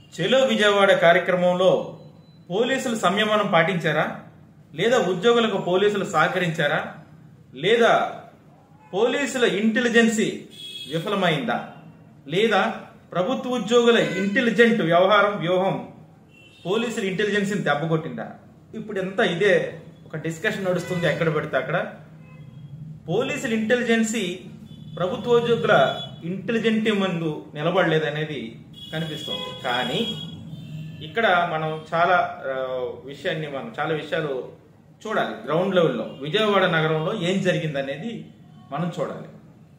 చెలో విజయవాడ కార్యక్రమంలో పోలీసులు సంయమనం పాటించారా లేదా ఉద్యోగులకు పోలీసులు సహకరించారా లేదా పోలీసుల ఇంటెలిజెన్సీ విఫలమైందా లేదా ప్రభుత్వ ఉద్యోగుల ఇంటెలిజెంట్ వ్యవహారం వ్యూహం పోలీసుల ఇంటెలిజెన్సీని దెబ్బకొట్టిందా ఇప్పుడు ఎంత ఇదే ఒక డిస్కషన్ నడుస్తుంది ఎక్కడ పెడితే అక్కడ పోలీసుల ఇంటెలిజెన్సీ ప్రభుత్వ ఉద్యోగుల ఇంటెలిజెంట్ ముందు నిలబడలేదనేది కనిపిస్తుంది కానీ ఇక్కడ మనం చాలా ఆ, విషయాన్ని మనం చాలా విషయాలు చూడాలి గ్రౌండ్ లెవెల్లో విజయవాడ నగరంలో ఏం జరిగిందనేది మనం చూడాలి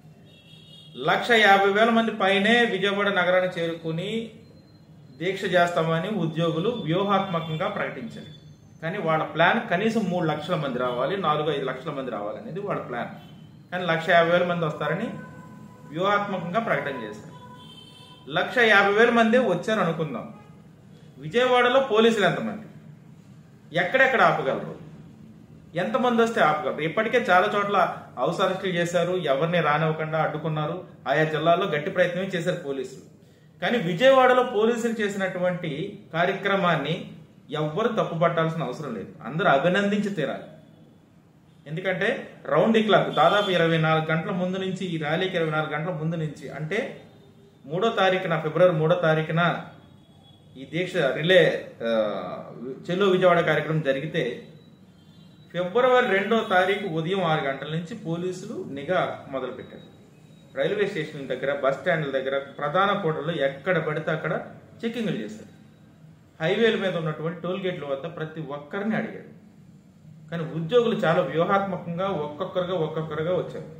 లక్ష యాభై వేల మంది పైనే విజయవాడ నగరాన్ని చేరుకుని దీక్ష చేస్తామని ఉద్యోగులు వ్యూహాత్మకంగా ప్రకటించారు కానీ వాళ్ళ ప్లాన్ కనీసం మూడు లక్షల మంది రావాలి నాలుగు ఐదు లక్షల మంది రావాలనేది వాళ్ళ ప్లాన్ కానీ లక్ష యాభై వేల మంది వస్తారని వ్యూహాత్మకంగా ప్రకటన చేశారు లక్ష యాభై వేల మంది వచ్చారు అనుకుందాం విజయవాడలో పోలీసులు ఎంతమంది ఎక్కడెక్కడ ఆపగలరు ఎంతమంది వస్తే ఆపగలరు ఇప్పటికే చాలా చోట్ల హౌస్ అరెస్టులు చేశారు ఎవరిని రానివ్వకుండా అడ్డుకున్నారు ఆయా జిల్లాల్లో గట్టి ప్రయత్నం చేశారు పోలీసులు కానీ విజయవాడలో పోలీసులు చేసినటువంటి కార్యక్రమాన్ని ఎవ్వరు తప్పుపట్టాల్సిన అవసరం లేదు అందరూ అభినందించి తీరాలి ఎందుకంటే రౌండ్ ది క్లాక్ దాదాపు ఇరవై నాలుగు గంటల ముందు నుంచి ఈ ర్యాలీకి ఇరవై నాలుగు గంటల ముందు నుంచి అంటే మూడో తారీఖున ఫిబ్రవరి మూడో తారీఖున ఈ దీక్ష రిలే ఆ, చెలో విజయవాడ కార్యక్రమం జరిగితే ఫిబ్రవరి రెండో తారీఖు ఉదయం ఆరు గంటల నుంచి పోలీసులు నిఘా మొదలుపెట్టారు రైల్వే స్టేషన్ దగ్గర బస్ స్టాండ్ల దగ్గర ప్రధాన కూడల్లో ఎక్కడ పడితే అక్కడ చెక్కింగ్లు చేశారు హైవేల మీద ఉన్నటువంటి టోల్ గేట్ల వద్ద ప్రతి ఒక్కరిని అడిగారు కానీ ఉద్యోగులు చాలా వ్యూహాత్మకంగా ఒక్కొక్కరుగా ఒక్కొక్కరుగా వచ్చారు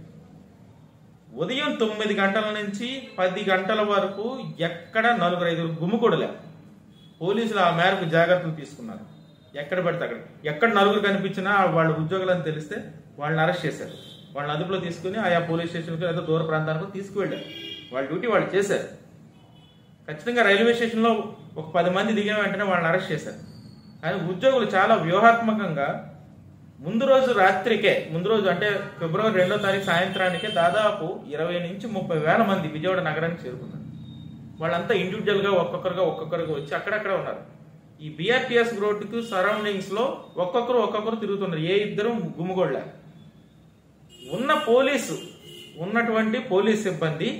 ఉదయం తొమ్మిది గంటల నుంచి పది గంటల వరకు ఎక్కడ నలుగురు ఐదుగురు గుమ్ముకూడలే పోలీసులు ఆ మేరకు జాగ్రత్తలు తీసుకున్నారు ఎక్కడ పడితే అక్కడ ఎక్కడ నలుగురు కనిపించినా వాళ్ళ ఉద్యోగులని తెలిస్తే వాళ్ళని అరెస్ట్ చేశారు వాళ్ళని అదుపులో తీసుకుని ఆయా పోలీస్ స్టేషన్కి లేదా దూర ప్రాంతానికి తీసుకువెళ్ళారు వాళ్ళ డ్యూటీ వాళ్ళు చేశారు ఖచ్చితంగా రైల్వే స్టేషన్లో ఒక పది మంది దిగిన వెంటనే వాళ్ళని అరెస్ట్ చేశారు కానీ ఉద్యోగులు చాలా వ్యూహాత్మకంగా ముందు రోజు రాత్రికే ముందు రోజు అంటే ఫిబ్రవరి రెండో తారీఖు సాయంత్రానికే దాదాపు ఇరవై నుంచి ముప్పై వేల మంది విజయవాడ నగరానికి చేరుకున్నారు వాళ్ళంతా ఇండివిజువల్ గా ఒక్కొక్కరుగా ఒక్కొక్కరుగా వచ్చి అక్కడక్కడ ఉన్నారు ఈ బిఆర్టీఎస్ రోడ్డుకు సరౌండింగ్స్ లో ఒక్కొక్కరు ఒక్కొక్కరు తిరుగుతున్నారు ఏ ఇద్దరు గుమ్ముగోళ్ళ ఉన్న పోలీసు ఉన్నటువంటి పోలీస్ సిబ్బంది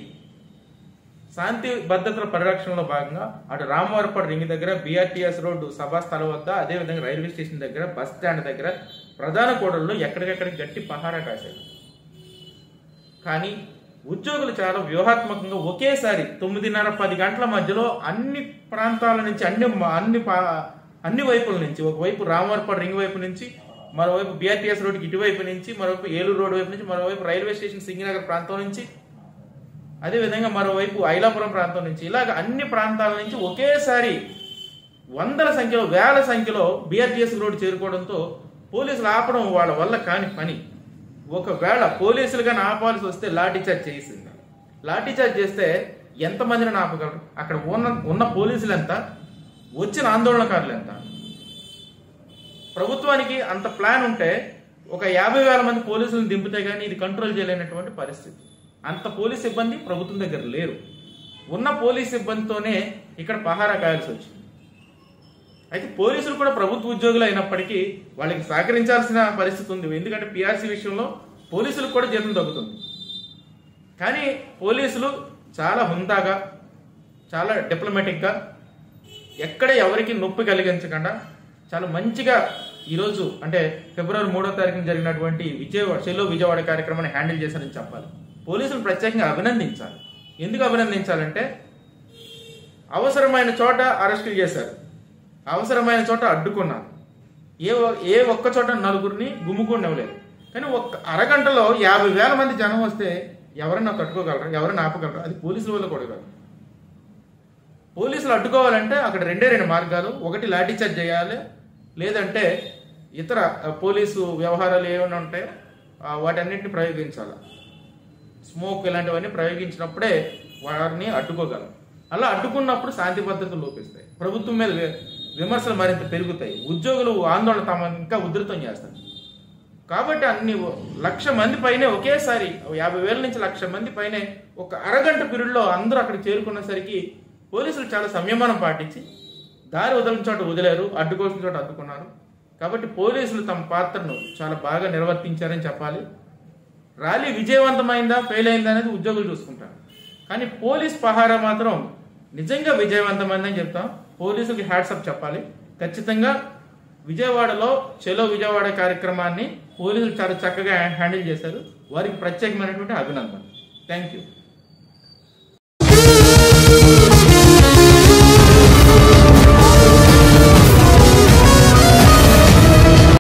శాంతి భద్రతల పరిరక్షణలో భాగంగా అటు రామవరపాడు రింగ్ దగ్గర బీఆర్టీఎస్ రోడ్డు సభాస్థలం వద్ద అదేవిధంగా రైల్వే స్టేషన్ దగ్గర బస్ స్టాండ్ దగ్గర ప్రధాన కూడల్లో ఎక్కడికెక్కడ గట్టి పహారా కాశారు కానీ ఉద్యోగులు చాలా వ్యూహాత్మకంగా ఒకేసారి తొమ్మిదిన్నర పది గంటల మధ్యలో అన్ని ప్రాంతాల నుంచి అన్ని అన్ని పా- అన్ని వైపుల నుంచి ఒకవైపు రామవరపాడు రింగ్ వైపు నుంచి మరోవైపు బీఆర్టీఎస్ రోడ్డుకి ఇటువైపు నుంచి మరోవైపు ఏలూరు రోడ్డు వైపు నుంచి మరోవైపు రైల్వే స్టేషన్ సింగినగర్ ప్రాంతం నుంచి అదేవిధంగా మరోవైపు ఐలాపురం ప్రాంతం నుంచి ఇలాగ అన్ని ప్రాంతాల నుంచి ఒకేసారి వందల సంఖ్యలో వేల సంఖ్యలో బీఆర్టీఎస్ రోడ్డు చేరుకోవడంతో పోలీసులు ఆపడం వాళ్ళ వల్ల కాని పని ఒకవేళ పోలీసులు కానీ ఆపాల్సి వస్తే లాఠీ చార్జ్ చేసింది లాఠీ చార్జ్ చేస్తే ఎంతమందిని ఆపగలరు అక్కడ ఉన్న ఉన్న పోలీసులు ఎంత వచ్చిన ఆందోళనకారులు ఎంత ప్రభుత్వానికి అంత ప్లాన్ ఉంటే ఒక యాభై వేల మంది పోలీసులను దింపితే కానీ ఇది కంట్రోల్ చేయలేనటువంటి పరిస్థితి అంత పోలీస్ సిబ్బంది ప్రభుత్వం దగ్గర లేరు ఉన్న పోలీస్ సిబ్బందితోనే ఇక్కడ పహారా కాయాల్సి వచ్చింది అయితే పోలీసులు కూడా ప్రభుత్వ ఉద్యోగులు అయినప్పటికీ వాళ్ళకి సహకరించాల్సిన పరిస్థితి ఉంది ఎందుకంటే పిఆర్సీ విషయంలో పోలీసులకు కూడా జీతం తగ్గుతుంది కానీ పోలీసులు చాలా హుందాగా చాలా డిప్లొమాటిక్గా ఎక్కడ ఎవరికి నొప్పి కలిగించకుండా చాలా మంచిగా ఈరోజు అంటే ఫిబ్రవరి మూడో తారీఖున జరిగినటువంటి విజయవాడ చెల్లో విజయవాడ కార్యక్రమాన్ని హ్యాండిల్ చేశారని చెప్పాలి పోలీసులు ప్రత్యేకంగా అభినందించాలి ఎందుకు అభినందించాలంటే అవసరమైన చోట అరెస్టులు చేశారు అవసరమైన చోట అడ్డుకున్నారు ఏ ఒ- ఏ ఒక్క చోట నలుగురిని గుమ్ముకొని ఇవ్వలేదు కానీ ఒక్క అరగంటలో యాభై వేల మంది జనం వస్తే ఎవరైనా తట్టుకోగలరు ఎవరైనా ఆపగలరు అది పోలీసుల వల్ల కూడా కాదు పోలీసులు అడ్డుకోవాలంటే అక్కడ రెండే రెండు మార్గాలు ఒకటి లాఠీ చార్జ్ చేయాలి లేదంటే ఇతర ఆ, పోలీసు వ్యవహారాలు ఏమైనా ఉంటాయో ఆ, వాటన్నిటిని ప్రయోగించాలి స్మోక్ ఇలాంటివన్నీ ప్రయోగించినప్పుడే వారిని అడ్డుకోగలం అలా అడ్డుకున్నప్పుడు శాంతి భద్రతలు లోపిస్తాయి ప్రభుత్వం మీద వి- విమర్శలు మరింత పెరుగుతాయి ఉద్యోగులు ఆందోళన తమ ఇంకా ఉధృతం చేస్తారు కాబట్టి అన్ని లక్ష మంది పైనే ఒకేసారి యాభై వేల నుంచి లక్ష మంది పైనే ఒక అరగంట పీరియడ్లో అందరూ అక్కడికి చేరుకునేసరికి పోలీసులు చాలా సంయమనం పాటించి దారి వదలని చోట వదిలారు అడ్డుకోసిన చోట అడ్డుకున్నారు కాబట్టి పోలీసులు తమ పాత్రను చాలా బాగా నిర్వర్తించారని చెప్పాలి ర్యాలీ విజయవంతమైందా ఫెయిల్ అయిందా అనేది ఉద్యోగులు చూసుకుంటారు కానీ పోలీస్ పహారా మాత్రం నిజంగా విజయవంతమైందని చెప్తాం పోలీసులకి హ్యాట్సప్ చెప్పాలి ఖచ్చితంగా విజయవాడలో చెలో విజయవాడ కార్యక్రమాన్ని పోలీసులు చాలా చక్కగా హ్యాండిల్ చేశారు వారికి ప్రత్యేకమైనటువంటి అభినందన థ్యాంక్ యూ